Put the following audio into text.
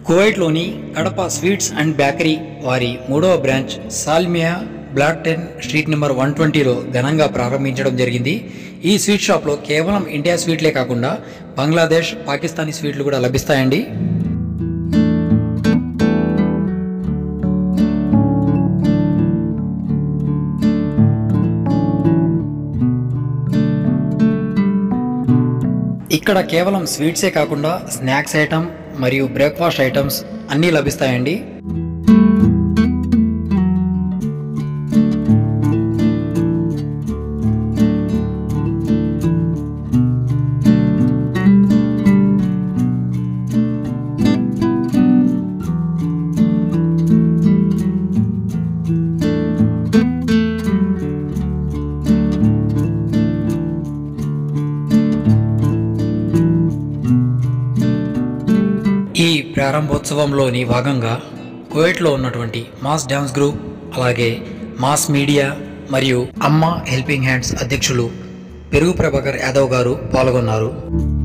కువైట్లోని Kadapa sweets and bakery వారి మూడవ branch Salmiya block ten street number one ట్వంటీలో ఘనంగా ప్రారంభించడం జరిగింది ఈ స్వీట్ షాప్లో కేవలం ఇండియా స్వీట్లే కాకుండా బంగ్లాదేశ్ పాకిస్తానీ స్వీట్లు కూడా లభిస్తాయండి ఇక్కడ కేవలం స్వీట్సే కాకుండా స్నాక్స్ ఐటమ్ మరియు బ్రేక్ఫాస్ట్ ఐటమ్స్ అన్నీ లభిస్తాయండి ఈ ప్రారంభోత్సవంలోని భాగంగా కువైట్లో ఉన్నటువంటి మాస్ డ్యాన్స్ గ్రూప్ అలాగే మాస్ మీడియా మరియు అమ్మ హెల్పింగ్ హ్యాండ్స్ అధ్యక్షులు పెరుగు ప్రభాకర్ యాదవ్ గారు పాల్గొన్నారు